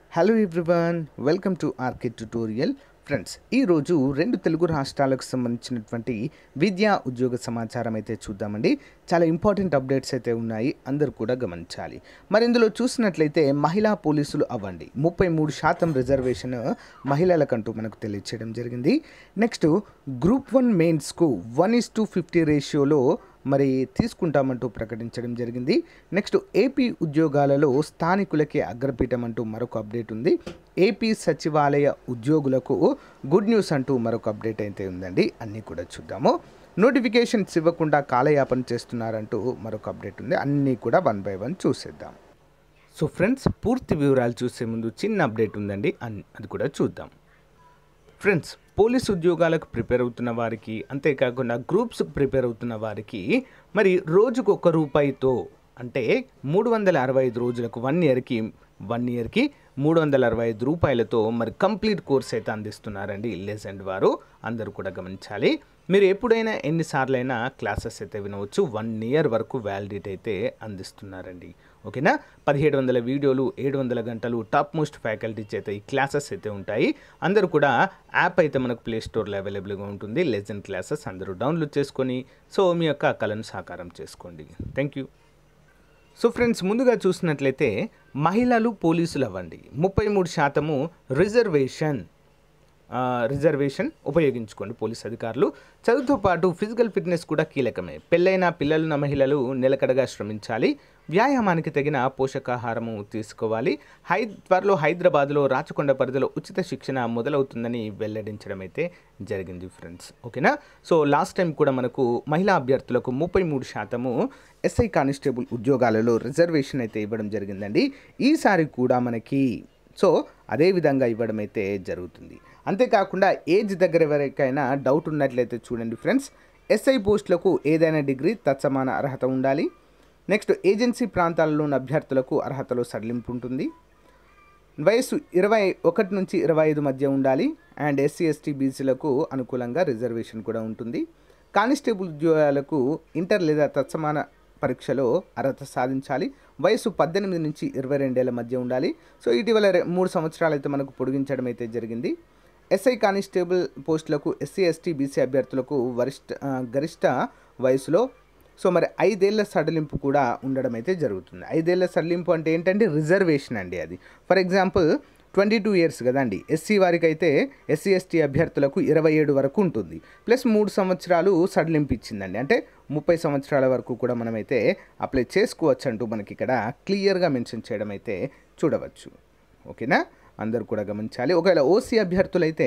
hello everyone welcome to RK tutorial friends ఈరోజు రెండు తెలుగు రాష్ట్రాలకు సంబంధించినటువంటి విద్యా ఉద్యోగ సమాచారం అయితే చూద్దామండి చాలా ఇంపార్టెంట్ అప్డేట్స్ అయితే ఉన్నాయి అందరూ కూడా గమనించాలి మరి ఇందులో చూసినట్లయితే మహిళా పోలీసులు అవ్వండి ముప్పై మూడు శాతం రిజర్వేషన్ మహిళలకంటూ మనకు తెలియచేయడం జరిగింది నెక్స్ట్ గ్రూప్ వన్ మెయిన్స్కు వన్ ఇస్ టు ఫిఫ్టీ రేషియోలో మరి తీసుకుంటామంటూ ప్రకటించడం జరిగింది నెక్స్ట్ ఏపీ ఉద్యోగాలలో స్థానికులకే అగ్రపీఠం అంటూ మరొక అప్డేట్ ఉంది ఏపీ సచివాలయ ఉద్యోగులకు గుడ్ న్యూస్ అంటూ మరొక అప్డేట్ అయితే ఉందండి అన్నీ కూడా చూద్దాము నోటిఫికేషన్స్ ఇవ్వకుండా కాలయాపన చేస్తున్నారంటూ మరొక అప్డేట్ ఉంది అన్నీ కూడా వన్ బై వన్ చూసేద్దాం సో ఫ్రెండ్స్ పూర్తి వివరాలు చూసే ముందు చిన్న అప్డేట్ ఉందండి అన్- అది కూడా చూద్దాం ఫ్రెండ్స్ పోలీస్ ఉద్యోగాలకు ప్రిపేర్ అవుతున్న వారికి అంతేకాకుండా గ్రూప్స్ ప్రిపేర్ అవుతున్న వారికి మరి రోజుకు ఒక రూపాయితో అంటే మూడు వందల అరవై ఐదు రోజులకు వన్ ఇయర్కి వన్ ఇయర్కి మూడు వందల అరవై ఐదు రూపాయలతో మరి కంప్లీట్ కోర్స్ అయితే అందిస్తున్నారండి లెజెండ్ వారు అందరూ కూడా గమనించాలి మీరు ఎప్పుడైనా ఎన్నిసార్లైనా క్లాసెస్ అయితే వినవచ్చు వన్ ఇయర్ వరకు వ్యాలిడిటీ అయితే అందిస్తున్నారండి ఓకేనా పదిహేడు వందల వీడియోలు ఏడు వందల గంటలు టాప్ మోస్ట్ ఫ్యాకల్టీ చేత ఈ క్లాసెస్ అయితే ఉంటాయి అందరూ కూడా యాప్ అయితే మనకు ప్లే స్టోర్లో అవైలబుల్గా ఉంటుంది లెజెండ్ క్లాసెస్ అందరూ డౌన్లోడ్ చేసుకొని సో మీ యొక్క కళను సాకారం చేసుకోండి థ్యాంక్ యూ సో ఫ్రెండ్స్ ముందుగా చూసినట్లయితే మహిళలు పోలీసులు అవ్వండి ముప్పై మూడు శాతము రిజర్వేషన్ ఆ, రిజర్వేషన్ ఉపయోగించుకోండి పోలీస్ అధికారులు చదువుతో పాటు ఫిజికల్ ఫిట్నెస్ కూడా కీలకమే పెళ్ళైన పిల్లలున్న మహిళలు నిలకడగా శ్రమించాలి వ్యాయామానికి తగిన పోషకాహారము తీసుకోవాలి హై త్వరలో హైదరాబాద్లో రాచకొండ పరిధిలో ఉచిత శిక్షణ మొదలవుతుందని వెల్లడించడం అయితే జరిగింది ఫ్రెండ్స్ ఓకేనా సో లాస్ట్ టైం కూడా మనకు మహిళా అభ్యర్థులకు ముప్పై మూడు శాతము ఎస్ఐ కానిస్టేబుల్ ఉద్యోగాలలో రిజర్వేషన్ అయితే ఇవ్వడం జరిగిందండి ఈసారి కూడా మనకి సో అదే విధంగా ఇవ్వడం అయితే జరుగుతుంది అంతేకాకుండా ఏజ్ దగ్గర ఎవరికైనా డౌట్ ఉన్నట్లయితే చూడండి ఫ్రెండ్స్ ఎస్ఐ పోస్టులకు ఏదైనా డిగ్రీ తత్సమాన అర్హత ఉండాలి నెక్స్ట్ ఏజెన్సీ ప్రాంతాల్లో ఉన్న అభ్యర్థులకు అర్హతలో సడలింపు ఉంటుంది వయసు ఇరవై ఒకటి నుంచి ఇరవై ఐదు మధ్య ఉండాలి అండ్ ఎస్సీ ఎస్టీ బీసీలకు అనుకూలంగా రిజర్వేషన్ కూడా ఉంటుంది కానిస్టేబుల్ ఉద్యోగాలకు ఇంటర్ లేదా తత్సమాన పరీక్షలో అర్హత సాధించాలి వయసు పద్దెనిమిది నుంచి ఇరవై రెండేళ్ల మధ్య ఉండాలి సో ఇటీవల రె- మూడు సంవత్సరాలు అయితే మనకు పొడిగించడం అయితే జరిగింది ఎస్ఐ కానిస్టేబుల్ పోస్టులకు ఎస్సీ ఎస్టీ బీసీ అభ్యర్థులకు వరిష్ట ఆ, గరిష్ట వయసులో సో మరి ఐదేళ్ల సడలింపు కూడా ఉండడం అయితే జరుగుతుంది ఐదేళ్ల సడలింపు అంటే ఏంటంటే రిజర్వేషన్ అండి అది for example twenty two years కదండి ఎస్సీ వారికి అయితే ఎస్సీ ఎస్టీ అభ్యర్థులకు ఇరవై ఏడు వరకు ఉంటుంది ప్లస్ మూడు సంవత్సరాలు సడలింపు ఇచ్చిందండి అంటే ముప్పై సంవత్సరాల వరకు కూడా మనమైతే అప్లై చేసుకోవచ్చు అంటూ మనకి ఇక్కడ క్లియర్గా మెన్షన్ చేయడం అయితే చూడవచ్చు ఓకేనా అందరూ కూడా గమనించాలి ఒకవేళ ఓసీ అభ్యర్థులైతే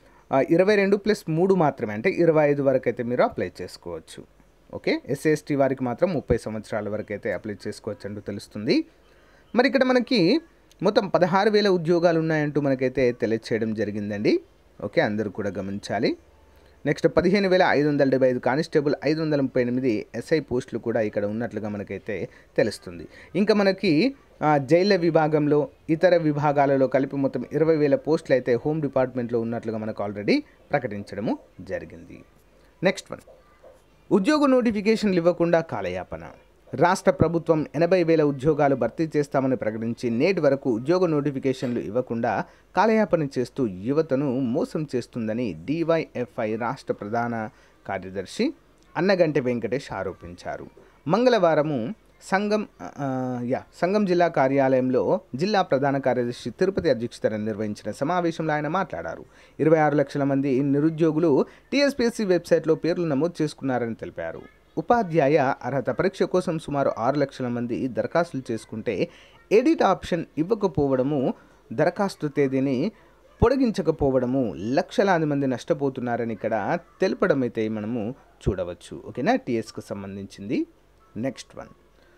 ఇరవై రెండు ప్లస్ మూడు మాత్రమే అంటే ఇరవై ఐదు వరకు అయితే మీరు అప్లై చేసుకోవచ్చు ఓకే ఎస్సీ వారికి మాత్రం ముప్పై సంవత్సరాల వరకు అయితే అప్లై చేసుకోవచ్చు అంటూ తెలుస్తుంది మరి ఇక్కడ మనకి మొత్తం పదహారు వేల ఉద్యోగాలు ఉన్నాయంటూ మనకైతే తెలియచేయడం జరిగిందండి ఓకే అందరూ కూడా గమనించాలి నెక్స్ట్ పదిహేను వేల ఐదు వందల డెబ్బై ఐదు కానిస్టేబుల్ ఐదు వందల ముప్పై ఎనిమిది ఎస్ఐ పోస్టులు కూడా ఇక్కడ ఉన్నట్లుగా మనకైతే తెలుస్తుంది ఇంకా మనకి ఆ, జైళ్ళ విభాగంలో ఇతర విభాగాలలో కలిపి మొత్తం ఇరవై వేల పోస్టులు అయితే హోమ్ డిపార్ట్మెంట్లో ఉన్నట్లుగా మనకు ఆల్రెడీ ప్రకటించడము జరిగింది నెక్స్ట్ వన్ ఉద్యోగ నోటిఫికేషన్లు ఇవ్వకుండా కాలయాపన రాష్ట్ర ప్రభుత్వం ఎనభై వేల ఉద్యోగాలు భర్తీ చేస్తామని ప్రకటించి నేటి వరకు ఉద్యోగ నోటిఫికేషన్లు ఇవ్వకుండా కాలయాపన చేస్తూ యువతను మోసం చేస్తుందని డివైఎఫ్ఐ రాష్ట్ర ప్రధాన కార్యదర్శి అన్నగంటి వెంకటేష్ ఆరోపించారు మంగళవారము సంఘం ఆ, యా సంఘం జిల్లా కార్యాలయంలో జిల్లా ప్రధాన కార్యదర్శి తిరుపతి అధ్యక్షతన నిర్వహించిన సమావేశంలో ఆయన మాట్లాడారు ఇరవై ఆరు లక్షల మంది నిరుద్యోగులు టీఎస్పీఎస్సీ వెబ్సైట్లో పేర్లు నమోదు చేసుకున్నారని తెలిపారు ఉపాధ్యాయ అర్హత పరీక్ష కోసం సుమారు ఆరు లక్షల మంది దరఖాస్తులు చేసుకుంటే ఎడిట్ ఆప్షన్ ఇవ్వకపోవడము దరఖాస్తు తేదీని పొడిగించకపోవడము లక్షలాది మంది నష్టపోతున్నారని ఇక్కడ తెలపడం అయితే మనము చూడవచ్చు ఓకేనా టీఎస్కు సంబంధించింది నెక్స్ట్ వన్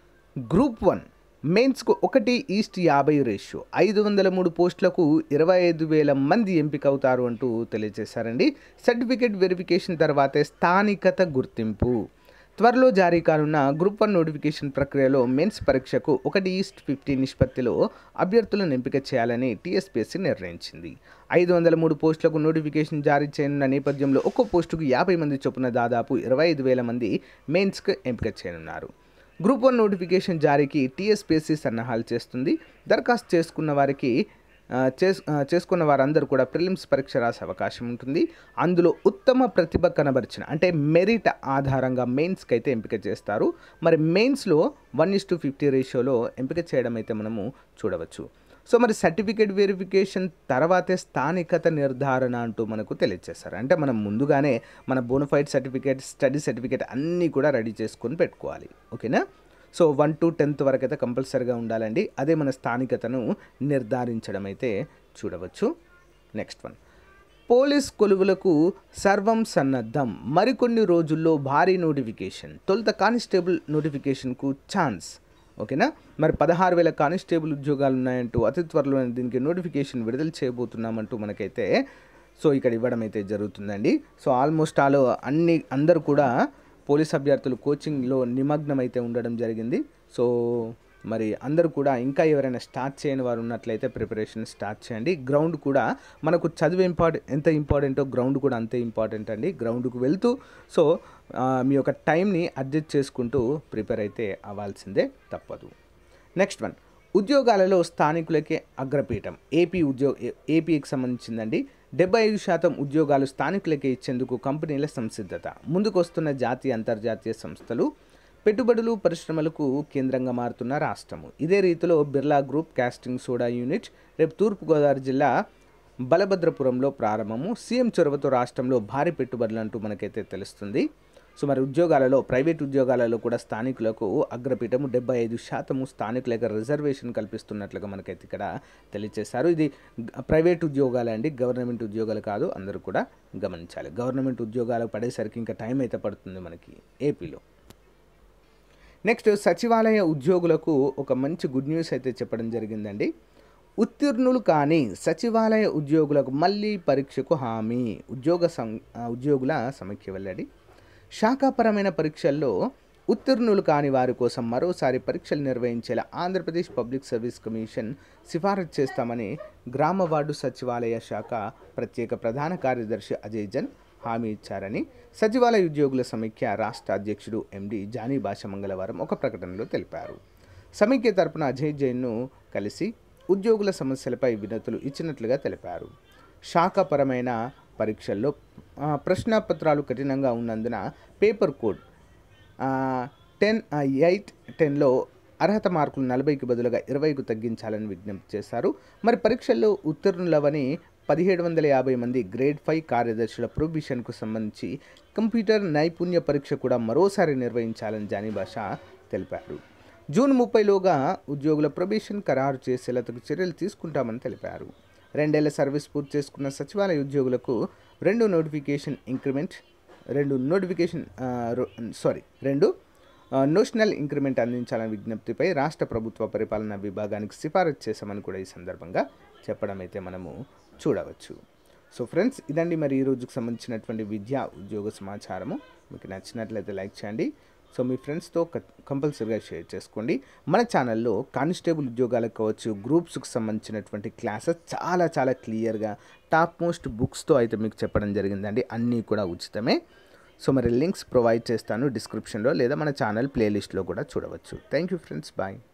గ్రూప్ వన్ మెయిన్స్కు ఒకటి ఈస్ట్ యాభై రేషియో ఐదు వందల మూడు పోస్టులకు ఇరవై ఐదు వేల మంది ఎంపిక అవుతారు అంటూ తెలియజేశారండి సర్టిఫికేట్ వెరిఫికేషన్ తర్వాతే స్థానికత గుర్తింపు త్వరలో జారీ కానున్న గ్రూప్ వన్ నోటిఫికేషన్ ప్రక్రియలో మెయిన్స్ పరీక్షకు ఒకటి ఈస్ట్ ఫిఫ్టీ నిష్పత్తిలో అభ్యర్థులను ఎంపిక చేయాలని టీఎస్పీఎస్సీ నిర్ణయించింది ఐదు వందల మూడు పోస్టులకు నోటిఫికేషన్ జారీ చేయనున్న నేపథ్యంలో ఒక్కో పోస్టుకు యాభై మంది చొప్పున దాదాపు ఇరవై ఐదు వేల మంది మెయిన్స్కు ఎంపిక చేయనున్నారు గ్రూప్ వన్ నోటిఫికేషన్ జారీకి టీఎస్పీఎస్సీ సన్నాహాలు చేస్తుంది దరఖాస్తు చేసుకున్న వారికి ఆ, చేస్ ఆ, చేసుకున్న వారందరూ కూడా ప్రిలిమ్స్ పరీక్ష రాసే అవకాశం ఉంటుంది అందులో ఉత్తమ ప్రతిభ కనబరిచిన అంటే మెరిట్ ఆధారంగా మెయిన్స్కి అయితే ఎంపిక చేస్తారు మరి మెయిన్స్లో వన్ ఇస్ టు ఫిఫ్టీ రేషియోలో ఎంపిక చేయడం అయితే మనము చూడవచ్చు సో మరి సర్టిఫికేట్ వెరిఫికేషన్ తర్వాతే స్థానికత నిర్ధారణ అంటూ మనకు తెలియజేస్తారు అంటే మనం ముందుగానే మన బోనఫైడ్ సర్టిఫికేట్ స్టడీ సర్టిఫికేట్ అన్నీ కూడా రెడీ చేసుకొని పెట్టుకోవాలి ఓకేనా సో వన్ టు టెన్త్ వరకు అయితే కంపల్సరీగా ఉండాలండి అదే మన స్థానికతను నిర్ధారించడం అయితే చూడవచ్చు నెక్స్ట్ వన్ పోలీస్ కొలువులకు సర్వం సన్నద్ధం మరికొన్ని రోజుల్లో భారీ నోటిఫికేషన్ తొలుత కానిస్టేబుల్ నోటిఫికేషన్కు ఛాన్స్ ఓకేనా మరి పదహారు వేల కానిస్టేబుల్ ఉద్యోగాలు ఉన్నాయంటూ అతి త్వరలో దీనికి నోటిఫికేషన్ విడుదల చేయబోతున్నామంటూ మనకైతే సో ఇక్కడ ఇవ్వడం అయితే జరుగుతుందండి సో ఆల్మోస్ట్ ఆల్ అన్ని అందరూ కూడా పోలీస్ అభ్యర్థులు కోచింగ్లో నిమగ్నం అయితే ఉండడం జరిగింది సో మరి అందరూ కూడా ఇంకా ఎవరైనా స్టార్ట్ చేయని వారు ఉన్నట్లయితే ప్రిపరేషన్ స్టార్ట్ చేయండి గ్రౌండ్ కూడా మనకు చదువు ఇంపార్టెంట్ ఎంత ఇంపార్టెంటో గ్రౌండ్ కూడా అంతే ఇంపార్టెంట్ అండి గ్రౌండ్కు వెళ్తూ సో ఆ, మీ యొక్క టైంని అడ్జస్ట్ చేసుకుంటూ ప్రిపేర్ అయితే అవ్వాల్సిందే తప్పదు నెక్స్ట్ వన్ ఉద్యోగాలలో స్థానికులకే అగ్రపీఠం ఏపీ ఉద్యోగ ఏపీకి సంబంధించిందండి డెబ్బై ఐదు శాతం ఉద్యోగాలు స్థానికులకే ఇచ్చేందుకు కంపెనీల సంసిద్ధత ముందుకు వస్తున్న జాతీయ అంతర్జాతీయ సంస్థలు పెట్టుబడులు పరిశ్రమలకు కేంద్రంగా మారుతున్న రాష్ట్రము ఇదే రీతిలో Birla group casting soda unit రేపు తూర్పుగోదావరి జిల్లా బలభద్రపురంలో ప్రారంభము సీఎం చొరవతో రాష్ట్రంలో భారీ పెట్టుబడులు అంటూ మనకైతే తెలుస్తుంది సో మరి ఉద్యోగాలలో ప్రైవేట్ ఉద్యోగాలలో కూడా స్థానికులకు అగ్రపీఠము డెబ్బై ఐదు శాతము స్థానికులకు రిజర్వేషన్ కల్పిస్తున్నట్లుగా మనకైతే ఇక్కడ తెలియజేశారు ఇది గ- ప్రైవేట్ ఉద్యోగాలు అండి గవర్నమెంట్ ఉద్యోగాలు కాదు అందరూ కూడా గమనించాలి గవర్నమెంట్ ఉద్యోగాలు పడేసరికి ఇంకా టైం అయితే పడుతుంది మనకి ఏపీలో నెక్స్ట్ సచివాలయ ఉద్యోగులకు ఒక మంచి గుడ్ న్యూస్ అయితే చెప్పడం జరిగిందండి ఉత్తీర్ణులు కానీ సచివాలయ ఉద్యోగులకు మళ్ళీ పరీక్షకు హామీ ఉద్యోగ సం ఆ, ఉద్యోగుల సమీక్ష వెల్లడి శాఖాపరమైన పరీక్షల్లో ఉత్తీర్ణులు కాని వారి కోసం మరోసారి పరీక్షలు నిర్వహించేలా ఆంధ్రప్రదేశ్ పబ్లిక్ సర్వీస్ కమిషన్ సిఫారసు చేస్తామని గ్రామ వార్డు సచివాలయ శాఖ ప్రత్యేక ప్రధాన కార్యదర్శి అజయ్ జన్ హామీ ఇచ్చారని సచివాలయ ఉద్యోగుల సమైక్య రాష్ట్ర అధ్యక్షుడు ఎండి జానీ భాష మంగళవారం ఒక ప్రకటనలో తెలిపారు సమైక్య తరపున అజయ్ జైన్ను కలిసి ఉద్యోగుల సమస్యలపై వినతులు ఇచ్చినట్లుగా తెలిపారు శాఖపరమైన పరీక్షల్లో ఆ, ప్రశ్నాపత్రాలు కఠినంగా ఉన్నందున పేపర్ కోడ్ టెన్ ఎయిట్ టెన్లో అర్హత మార్కులు నలభైకి బదులుగా ఇరవైకు తగ్గించాలని విజ్ఞప్తి చేశారు మరి పరీక్షల్లో ఉత్తీర్ణులవని పదిహేడు వందల యాభై మంది గ్రేడ్ ఫైవ్ కార్యదర్శుల ప్రొబిషన్కు సంబంధించి కంప్యూటర్ నైపుణ్య పరీక్ష కూడా మరోసారి నిర్వహించాలని జానీ భాష తెలిపారు జూన్ ముప్పైలోగా ఉద్యోగుల ప్రొబేషన్ ఖరారు చేసేలా తగు చర్యలు తీసుకుంటామని తెలిపారు రెండేళ్ల సర్వీస్ పూర్తి చేసుకున్న సచివాలయ ఉద్యోగులకు రెండు నోటిఫికేషన్ ఇంక్రిమెంట్ రెండు నోటిఫికేషన్ సారీ రెండు ఆ, నోషనల్ ఇంక్రిమెంట్ అందించాలనే విజ్ఞప్తిపై రాష్ట్ర ప్రభుత్వ పరిపాలనా విభాగానికి సిఫారసు చేశామని కూడా ఈ సందర్భంగా చెప్పడం అయితే మనము చూడవచ్చు సో ఫ్రెండ్స్ ఇదండి మరి ఈ రోజుకు సంబంధించినటువంటి విద్యా ఉద్యోగ సమాచారము మీకు నచ్చినట్లయితే లైక్ చేయండి సో మీ ఫ్రెండ్స్తో కంపల్సరీగా షేర్ చేసుకోండి మన ఛానల్లో కానిస్టేబుల్ ఉద్యోగాలకు కావచ్చు గ్రూప్స్కి సంబంధించినటువంటి క్లాసెస్ చాలా చాలా క్లియర్గా టాప్ మోస్ట్ బుక్స్తో అయితే మీకు చెప్పడం జరిగిందండి అన్నీ కూడా ఉచితమే సో మరి లింక్స్ ప్రొవైడ్ చేస్తాను డిస్క్రిప్షన్లో లేదా మన ఛానల్ ప్లేలిస్ట్లో కూడా చూడవచ్చు థ్యాంక్ యూ ఫ్రెండ్స్ బాయ్